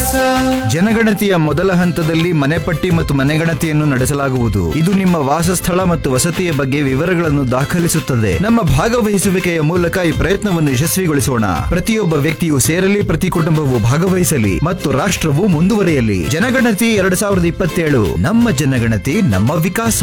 ಜನಗಣತಿಯ ಮೊದಲ ಹಂತದಲ್ಲಿ ಮನೆಪಟ್ಟಿ ಮತ್ತು ಮನೆಗಣತಿಯನ್ನು ನಡೆಸಲಾಗುವುದು ಇದು ನಿಮ್ಮ ವಾಸಸ್ಥಳ ಮತ್ತು ವಸತಿಯ ಬಗ್ಗೆ ವಿವರಗಳನ್ನು ದಾಖಲಿಸುತ್ತದೆ ನಮ್ಮ ಭಾಗವಹಿಸುವಿಕೆಯ ಮೂಲಕ ಈ ಪ್ರಯತ್ನವನ್ನು ಯಶಸ್ವಿಗೊಳಿಸೋಣ ಪ್ರತಿಯೊಬ್ಬ ವ್ಯಕ್ತಿಯು ಸೇರಲಿ ಪ್ರತಿ ಕುಟುಂಬವು ಭಾಗವಹಿಸಲಿ ಮತ್ತು ರಾಷ್ಟ್ರವು ಮುಂದುವರಿಯಲಿ ಜನಗಣತಿ ಎರಡ್ ಸಾವಿರದ ಇಪ್ಪತ್ತೇಳು ನಮ್ಮ ಜನಗಣತಿ ನಮ್ಮ ವಿಕಾಸ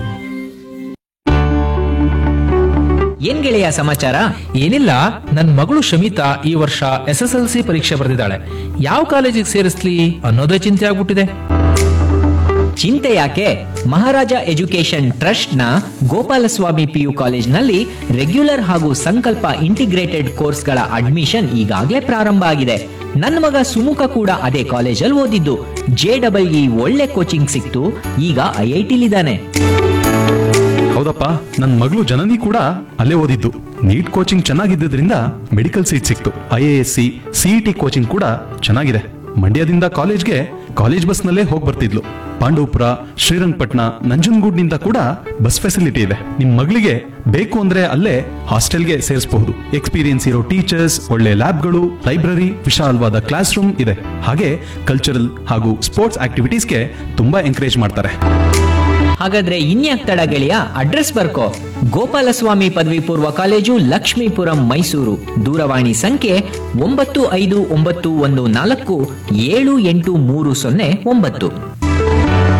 ಏನ್ ಗೆಳೆಯ ಸಮಾಚಾರ ಏನಿಲ್ಲ ನನ್ ಮಗಳು ಶಮಿತಾ ಈ ವರ್ಷ ಎಸ್ ಎಸ್ ಎಲ್ ಸಿ ಪರೀಕ್ಷೆ ಬರೆದಿದ್ದಾಳೆ ಯಾವ ಕಾಲೇಜಿಗೆ ಸೇರಿಸ್ಲಿ ಅನ್ನೋದೇ ಚಿಂತೆ ಆಗ್ಬಿಟ್ಟಿದೆ ಚಿಂತೆ ಯಾಕೆ ಮಹಾರಾಜ ಎಜುಕೇಶನ್ ಟ್ರಸ್ಟ್ ನ ಗೋಪಾಲಸ್ವಾಮಿ ಪಿಯು ಕಾಲೇಜ್ನಲ್ಲಿ ರೆಗ್ಯುಲರ್ ಹಾಗೂ ಸಂಕಲ್ಪ ಇಂಟಿಗ್ರೇಟೆಡ್ ಕೋರ್ಸ್ಗಳ ಅಡ್ಮಿಷನ್ ಈಗಾಗಲೇ ಪ್ರಾರಂಭ ಆಗಿದೆ ನನ್ನ ಮಗ ಸುಮುಖ ಕೂಡ ಅದೇ ಕಾಲೇಜಲ್ಲಿ ಓದಿದ್ದು ಜೆ ಡಬಲ್ ಇ ಒಳ್ಳೆ ಕೋಚಿಂಗ್ ಸಿಕ್ತು ಈಗ ಐ ಐ ಟಿಲಿದ್ದಾನೆ ಹೌದಪ್ಪ ನನ್ನ ಮಗಳು ಜನನಿ ಕೂಡ ಅಲ್ಲೇ ಓದಿದ್ದು ನೀಟ್ ಕೋಚಿಂಗ್ ಚೆನ್ನಾಗಿದ್ದರಿಂದ ಮೆಡಿಕಲ್ ಸೀಟ್ ಸಿಕ್ತು I A S C CET coaching ಕೂಡ ಚೆನ್ನಾಗಿದೆ ಮಂಡ್ಯದಿಂದ ಕಾಲೇಜ್ಗೆ ಕಾಲೇಜ್ ಬಸ್ನಲ್ಲೇ ಹೋಗಿ ಬರ್ತಿದ್ಲು ಪಾಂಡವಪುರ ಶ್ರೀರಂಗಪಟ್ಟಣ ನಂಜನಗೂಡ್ನಿಂದ ಕೂಡ ಬಸ್ ಫೆಸಿಲಿಟಿ ಇದೆ ನಿಮ್ ಮಗಳಿಗೆ ಬೇಕು ಅಂದ್ರೆ ಅಲ್ಲೇ ಹಾಸ್ಟೆಲ್ಗೆ ಸೇರಿಸಬಹುದು ಎಕ್ಸ್ಪೀರಿಯನ್ಸ್ ಇರೋ ಟೀಚರ್ಸ್ ಒಳ್ಳೆ ಲ್ಯಾಬ್ಗಳು ಲೈಬ್ರರಿ ವಿಶಾಲವಾದ ಕ್ಲಾಸ್ ರೂಮ್ ಇದೆ ಹಾಗೆ ಕಲ್ಚರಲ್ ಹಾಗೂ ಸ್ಪೋರ್ಟ್ಸ್ ಆಕ್ಟಿವಿಟೀಸ್ಗೆ ತುಂಬಾ ಎಂಕರೇಜ್ ಮಾಡ್ತಾರೆ ಹಾಗಾದ್ರೆ ಇನ್ಯಾಕ್ ತಡ ಗೆಳೆಯ ಅಡ್ರೆಸ್ ಬರ್ಕೋ ಗೋಪಾಲಸ್ವಾಮಿ ಪದವಿ ಪೂರ್ವ ಕಾಲೇಜು ಲಕ್ಷ್ಮೀಪುರಂ ಮೈಸೂರು ದೂರವಾಣಿ ಸಂಖ್ಯೆ ಒಂಬತ್ತು ಐದು ಒಂಬತ್ತು ಒಂದು ನಾಲ್ಕು ಏಳು ಎಂಟು ಮೂರು ಸೊನ್ನೆ ಒಂಬತ್ತು